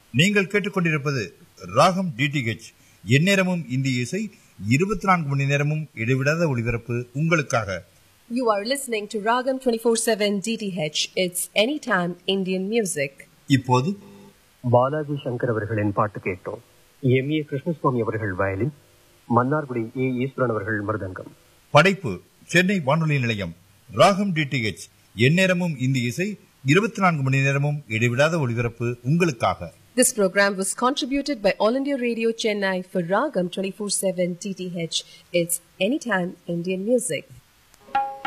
நீங்கள் கேட்டுக்கொண்டிருப்பது ராகம் டிடிஹெச் எந்நேரமும் இந்திய இசை இருபத்தி நான்கு மணி நேரமும் இடைவிடாத ஒளிபரப்பு உங்களுக்காக You are listening to Ragam 24/7 DTH. It's anytime Indian music. இப்போது பாலாஜி சங்கர் அவர்களின் பாட்டு கேட்டோம் எம் ஏ கிருஷ்ணசுவாமி அவர்கள் வயலின் மன்னார்குடி ஏ ஈஸ்வரன் அவர்கள் மிருதங்கம் படைப்பு சென்னை வானொலி நிலையம் ராகம் டிடிஹெச் எந்நேரமும் இந்திய இசை இருபத்தி நான்கு மணி நேரமும் இடைவிடாத ஒளிபரப்பு உங்களுக்காக This program was contributed by All India Radio Chennai for Ragam 24/7 DTH. It's anytime Indian music.